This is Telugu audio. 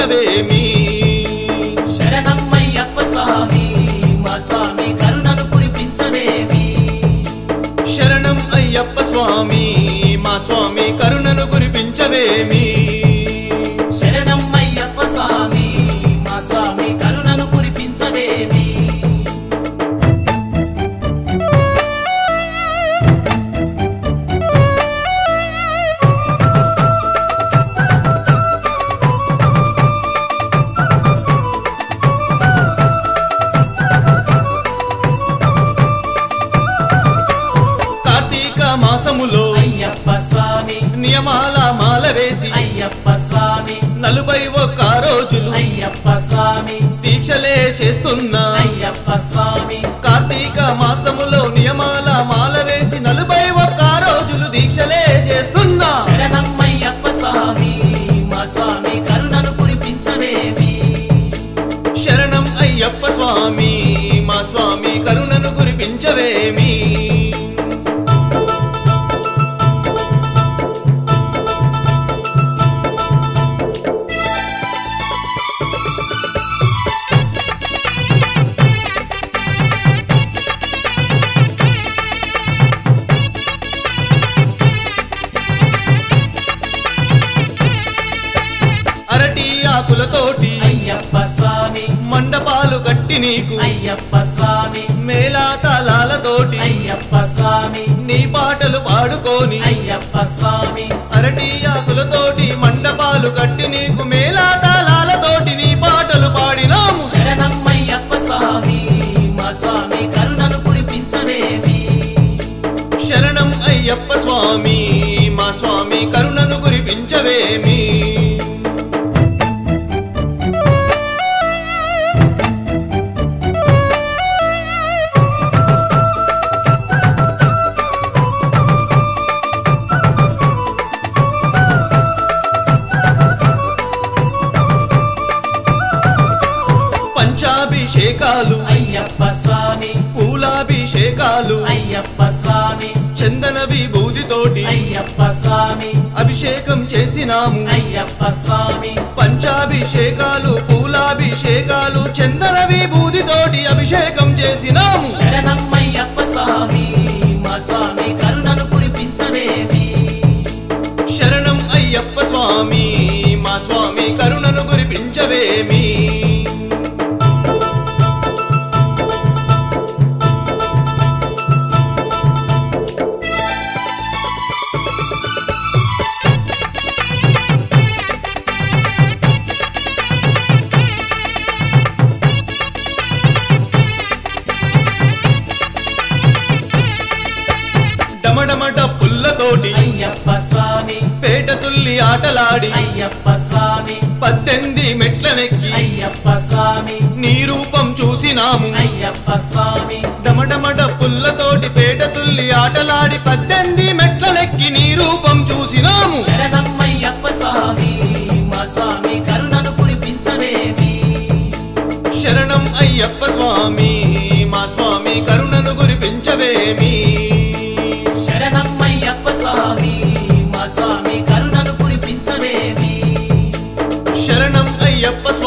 కురిపించవేమి శరణమయ్యప్ప స్వామి మా స్వామి కరుణను కురిపించవేమి శరణం అయ్యప్ప స్వామి మా స్వామి కరుణను కురిపించవేమి శరణమయ్యప్ప స్వామి మా స్వామి కరుణను కురిపించవేమి కార్తీక మాసములో అయ్యప్ప స్వామి నియమాల మాల వేసి అయ్యప్ప స్వామి నలభై ఒక్క రోజులు అయ్యప్ప స్వామి దీక్షలే చేస్తున్నా అయ్యప్ప స్వామి కార్తీక మాసములో నియమాల మాల వేసి నలభై ఒక్క రోజులు దీక్షలే చేస్తున్నా శరణమయ్యప్ప స్వామి మా స్వామి కరుణను కురిపించవేమి శరణం అయ్యప్ప స్వామి మా స్వామి కరుణను కురిపించవేమి అరటి ఆకులతోటి అయ్యప్ప స్వామి మండపాలు కట్టి నీకు అయ్యప్ప స్వామి మేళాతాళాలతోటి అయ్యప్ప స్వామి నీ పాటలు పాడుకొని అయ్యప్ప స్వామి అరటి ఆకులతోటి మండపాలు కట్టి నీకు మేళాతాళాలతోటి నీ పాటలు పాడినాము శరణమయ్యప్ప స్వామి మా స్వామి కరుణను కురిపించవేమి శరణం అయ్యప్ప స్వామి మా స్వామి కరుణను కురిపించవేమి పంచాభిషేకాలు అయ్యప్ప స్వామి పూలాభిషేకాలు అయ్యప్ప స్వామి చందన విభూతితోటి అయ్యప్ప స్వామి అభిషేకం చేసినాము అయ్యప్ప స్వామి పంచాభిషేకాలు పూలాభిషేకాలు చందన విభూతితోటి అభిషేకం చేసినాము శరణమయ్యప్ప స్వామి మా స్వామి కరుణను కురిపించవేమి శరణం అయ్యప్ప స్వామి మా స్వామి కరుణను కురిపించవేమి డమడమట పుల్లతోటి అయ్యప్ప స్వామి పేట తుల్లి ఆటలాడి అయ్యప్ప స్వామి పద్దెనిమిది మెట్లనెక్కి అయ్యప్ప స్వామి నీ రూపం చూసినాము అయ్యప్ప స్వామి డమడమడ పుల్లతోటి పేట తుల్లి ఆటలాడి పద్దెనిమిది మెట్లనెక్కి నీ రూపం చూసినాము శరణమయ్యప్ప స్వామి మా స్వామి కరుణను కురిపించవేమి శరణం అయ్యప్ప స్వామి మా స్వామి కరుణను కురిపించవేమి శరణమయ్యప్ప స్వామి మా స్వామి కరుణను కురిపించవేమి శరణం అయ్యప్ప స్వామి